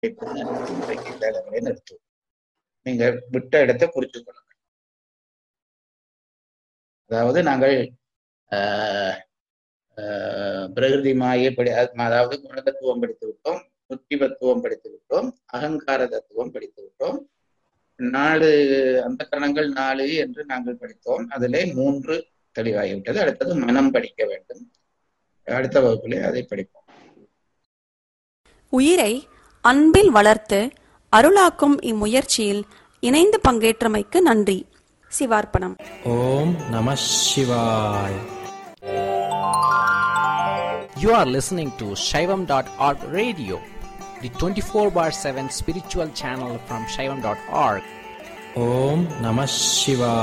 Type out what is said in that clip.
இன்றைக்கு இந்த அளவிலே நிறுத்துவோம் நீங்க விட்ட இடத்தை குறித்து கொள்ளுங்கள் அதாவது நாங்கள் ஆஹ், ஆஹ், பிரகிருதி மாயை படி அதாவது குணதத்துவம் படித்து விட்டோம் புத்திபத்துவம் படித்து விட்டோம் அகங்கார தத்துவம் படித்து விட்டோம் நாலு அந்த கரணங்கள் நாலு என்று நாங்கள் படித்தோம் அதிலே மூன்று தெளிவாகிவிட்டது அடுத்தது மனம் படிக்க வேண்டும் அடுத்த வகுப்பிலே அதை படிப்போம் உயிரை அன்பில் வளர்த்து அருளாக்கும் இம்முயற்சியில் இணைந்து பங்கேற்றமைக்கு நன்றி சிவார்ப்பணம் ஓம் நம சிவாய் You are listening to Shaivam.org radio, the 24 bar 7 spiritual channel from Shaivam.org. ஓம் நம சிவாய்